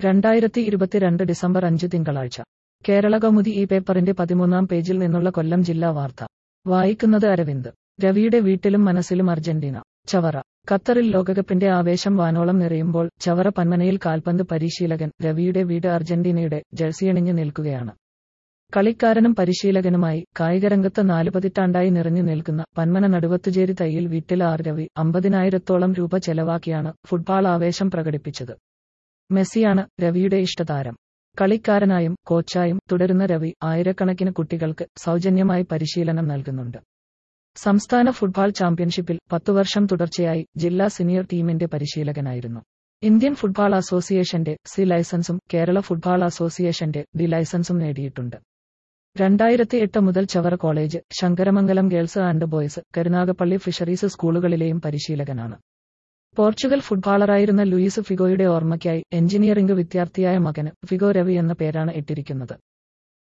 രണ്ടായിരത്തി ഇരുപത്തിരണ്ട് ഡിസംബർ അഞ്ച് തിങ്കളാഴ്ച കേരള കൗമുദി ഈ പേപ്പറിന്റെ പതിമൂന്നാം പേജിൽ നിന്നുള്ള കൊല്ലം ജില്ലാ വാർത്ത വായിക്കുന്നത് അരവിന്ദ് രവിയുടെ വീട്ടിലും മനസ്സിലും അർജന്റീന ചവറ ഖത്തറിൽ ലോകകപ്പിന്റെ ആവേശം വാനോളം നിറയുമ്പോൾ ചവറ പന്മനയിൽ കാൽപന്ത് പരിശീലകൻ രവിയുടെ വീട് അർജന്റീനയുടെ ജേഴ്സിയണിഞ്ഞു നിൽക്കുകയാണ് കളിക്കാരനും പരിശീലകനുമായി കായികരംഗത്ത് നാല് പതിറ്റാണ്ടായി നിറഞ്ഞു നിൽക്കുന്ന പന്മന നടുവത്തുചേരി തയ്യിൽ വീട്ടിൽ ആർ രവി അമ്പതിനായിരത്തോളം രൂപ ചെലവാക്കിയാണ് ഫുട്ബോൾ ആവേശം പ്രകടിപ്പിച്ചത് മെസ്സിയാണ് രവിയുടെ ഇഷ്ടതാരം കളിക്കാരനായും കോച്ചായും തുടരുന്ന രവി ആയിരക്കണക്കിന് കുട്ടികൾക്ക് സൗജന്യമായി പരിശീലനം നൽകുന്നുണ്ട് സംസ്ഥാന ഫുട്ബോൾ ചാമ്പ്യൻഷിപ്പിൽ പത്തുവർഷം തുടർച്ചയായി ജില്ലാ സീനിയർ ടീമിന്റെ പരിശീലകനായിരുന്നു ഇന്ത്യൻ ഫുട്ബോൾ അസോസിയേഷന്റെ സി ലൈസൻസും കേരള ഫുട്ബോൾ അസോസിയേഷന്റെ ഡി ലൈസൻസും നേടിയിട്ടുണ്ട് രണ്ടായിരത്തി എട്ട് മുതൽ Chavara college Sankaramangalam girls and boys Karunagappally fisheries സ്കൂളുകളിലെയും പരിശീലകനാണ് പോർച്ചുഗൽ ഫുട്ബോളറായിരുന്ന ലൂയിസ് ഫിഗോയുടെ ഓർമ്മയ്ക്കായി എഞ്ചിനീയറിംഗ് വിദ്യാർത്ഥിയായ മകന് ഫിഗോ രവി എന്ന പേരാണ് ഇട്ടിരിക്കുന്നത്